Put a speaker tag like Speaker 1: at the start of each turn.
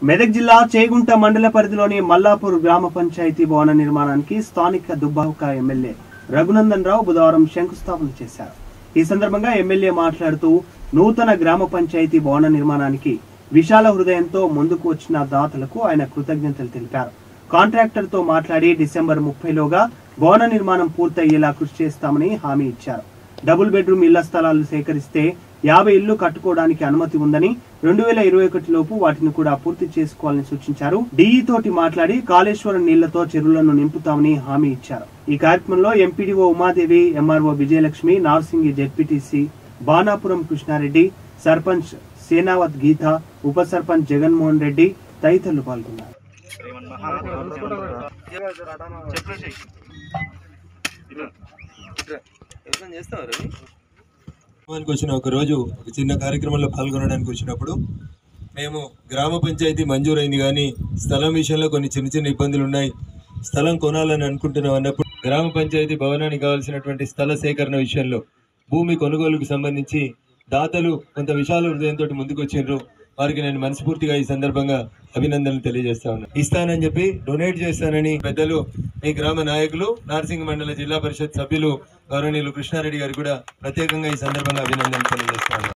Speaker 1: మెదక్ జిల్లా చేగుంట మండల పరిధిలోని మల్లాపూర్ గ్రామ పంచాయతీ భవన నిర్మాణానికి స్థానిక దుబ్బాక ఎమ్మెల్యే రఘునందన్ రావు బుధవారం శంకుస్థాపన చేశారు ఈ సందర్భంగా ఎమ్మెల్యే మాట్లాడుతూ నూతన గ్రామ పంచాయతీ భవన నిర్మాణానికి విశాల హృదయంతో ముందుకు వచ్చిన దాతలకు ఆయన కృతజ్ఞతలు తెలిపారు కాంట్రాక్టర్ తో మాట్లాడి డిసెంబర్ ముప్పైలోగా భవన నిర్మాణం పూర్తయ్యేలా కృషి చేస్తామని హామీ ఇచ్చారు డబుల్ బెడ్రూమ్ ఇళ్ల స్థలాలు సేకరిస్తే యాభై ఇళ్లు కట్టుకోవడానికి అనుమతి ఉందని రెండు వేల ఇరవై ఒకటి లోపు వాటిని కూడా పూర్తి చేసుకోవాలని సూచించారు డిఈ తోటి మాట్లాడి కాళేశ్వరం నీళ్లతో చెరువులను నింపుతామని హామీ ఇచ్చారు ఈ కార్యక్రమంలో MPDO Umadevi MRO Vijayalakshmi Narsingi ZPTC Banapuram Krishna Reddy sarpanch Senavath Geetha ఉప సర్పంచ్ జగన్మోహన్ రెడ్డి తదితరులు పాల్గొన్నారు
Speaker 2: గ్రామానికి వచ్చిన ఒక రోజు ఒక చిన్న కార్యక్రమంలో పాల్గొనడానికి వచ్చినప్పుడు మేము గ్రామ పంచాయతీ మంజూరైంది కానీ స్థలం విషయంలో కొన్ని చిన్న చిన్న ఇబ్బందులు ఉన్నాయి స్థలం కొనాలని అనుకుంటున్నాం అన్నప్పుడు గ్రామ పంచాయతీ భవనానికి కావాల్సినటువంటి స్థల సేకరణ విషయంలో భూమి కొనుగోలుకు సంబంధించి దాతలు కొంత విశాల హృదయంతో ముందుకు వచ్చిండ్రు వారికి నేను మనస్ఫూర్తిగా ఈ సందర్భంగా అభినందనలు తెలియజేస్తా ఉన్నాను ఇస్తానని చెప్పి డొనేట్ చేస్తానని పెద్దలు మీ గ్రామ నాయకులు నార్సింగ్ మండల జిల్లా పరిషత్ సభ్యులు గౌరవనీయులు కృష్ణారెడ్డి గారు కూడా ప్రత్యేకంగా ఈ సందర్భంగా అభినందనలు తెలియజేస్తా ఉన్నారు